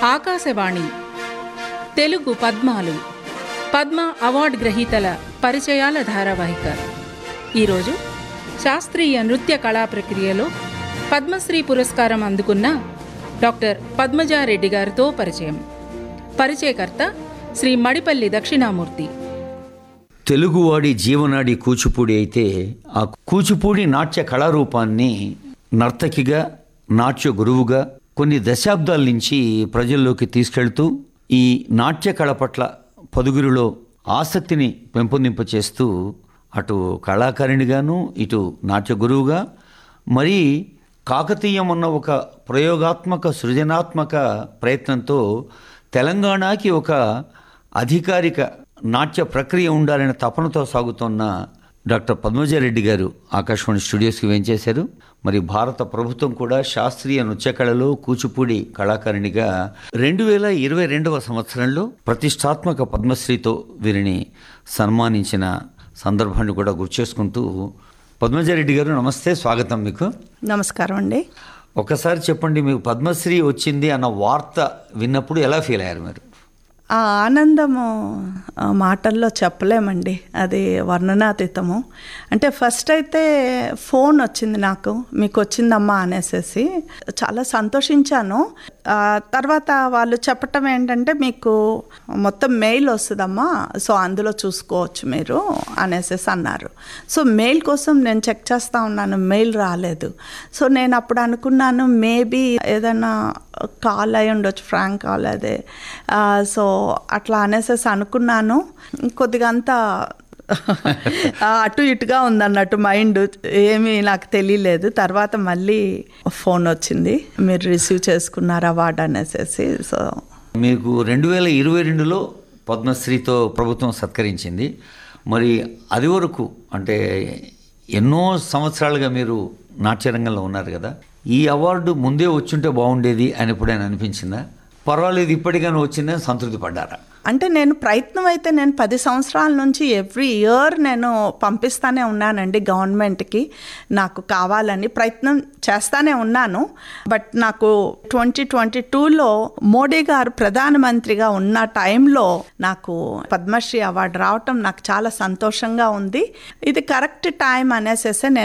ఆకాశవాణి తెలుగు పద్మాలు పద్మ అవార్డు గ్రహీతల పరిచయాల ధారావాహిక ఈరోజు శాస్త్రీయ నృత్య కళా ప్రక్రియలో పద్మశ్రీ పురస్కారం అందుకున్న డాక్టర్ పద్మజారెడ్డి గారితో పరిచయం పరిచయకర్త శ్రీ మడిపల్లి దక్షిణామూర్తి తెలుగువాడి జీవనాడి కూచిపూడి అయితే ఆ కూచిపూడి నాట్య కళారూపాన్ని నర్తకిగా నాట్య గురువుగా కొన్ని దశాబ్దాల నుంచి ప్రజల్లోకి తీసుకెళ్తూ ఈ నాట్య కళ పట్ల పదుగురిలో ఆసక్తిని పెంపొందింపచేస్తూ అటు కళాకారిణిగాను ఇటు నాట్య గురువుగా మరి కాకతీయం అన్న ఒక ప్రయోగాత్మక సృజనాత్మక ప్రయత్నంతో తెలంగాణకి ఒక అధికారిక నాట్య ప్రక్రియ ఉండాలనే తపనతో సాగుతున్న డాక్టర్ పద్మజారెడ్డి గారు ఆకాశవాణి స్టూడియోస్కి వేంచేశారు మరి భారత ప్రభుత్వం కూడా శాస్త్రీయ నృత్య కళలో కూచిపూడి కళాకారిణిగా రెండు వేల ఇరవై రెండవ సంవత్సరంలో ప్రతిష్టాత్మక పద్మశ్రీతో వీరిని సన్మానించిన సందర్భాన్ని కూడా గుర్తు చేసుకుంటూ పద్మజారెడ్డి గారు నమస్తే స్వాగతం మీకు నమస్కారం అండి ఒకసారి చెప్పండి మీకు పద్మశ్రీ వచ్చింది అన్న వార్త విన్నప్పుడు ఎలా ఫీల్ అయ్యారు మీరు ఆ ఆనందము ఆ మాటల్లో చెప్పలేమండి అది వర్ణనాతీతము అంటే ఫస్ట్ అయితే ఫోన్ వచ్చింది నాకు మీకు వచ్చిందమ్మా అనేసేసి చాలా సంతోషించాను ఆ తర్వాత వాళ్ళు చెప్పటం ఏంటంటే మీకు మొత్తం మెయిల్ వస్తుందమ్మా సో అందులో చూసుకోవచ్చు మీరు అనేసేసి అన్నారు సో మెయిల్ కోసం నేను చెక్ చేస్తూ ఉన్నాను మెయిల్ రాలేదు సో నేను అప్పుడు అనుకున్నాను మేబీ ఏదైనా కాల్ అయి ఉండొచ్చు ఫ్రాంక్ కాల్ అదే ఆ, సో అట్లా అనేసేసి అనుకున్నాను కొద్దిగా అంతా ఆ, అటు ఇటుగా ఉందన్నట్టు మైండ్ ఏమీ నాకు తెలియలేదు తర్వాత మళ్ళీ ఫోన్ వచ్చింది మీరు రిసీవ్ చేసుకున్నారు అవార్డు అనేసేసి సో మీకు రెండు వేల ఇరవై రెండులో పద్మశ్రీతో ప్రభుత్వం సత్కరించింది మరి అది వరకు అంటే ఎన్నో సంవత్సరాలుగా మీరు నాట్యరంగంలో ఉన్నారు కదా ఈ అవార్డు ముందే వచ్చుంటే బాగుండేది అని ఎప్పుడైనా అనిపించిందా పర్వాలేదు ఇప్పటికైనా వచ్చిందని సంతృప్తి పడ్డారా అంటే నేను ప్రయత్నం అయితే నేను పది సంవత్సరాల నుంచి ఎవ్రీ ఇయర్ నేను పంపిస్తానే ఉన్నానండి గవర్నమెంట్కి నాకు కావాలని ప్రయత్నం చేస్తానే ఉన్నాను బట్ నాకు ట్వంటీ ట్వంటీ టూలో మోడీ గారు ప్రధానమంత్రిగా ఉన్న టైంలో నాకు పద్మశ్రీ అవార్డు రావటం నాకు చాలా సంతోషంగా ఉంది ఇది కరెక్ట్ టైం అనేసేసి నేను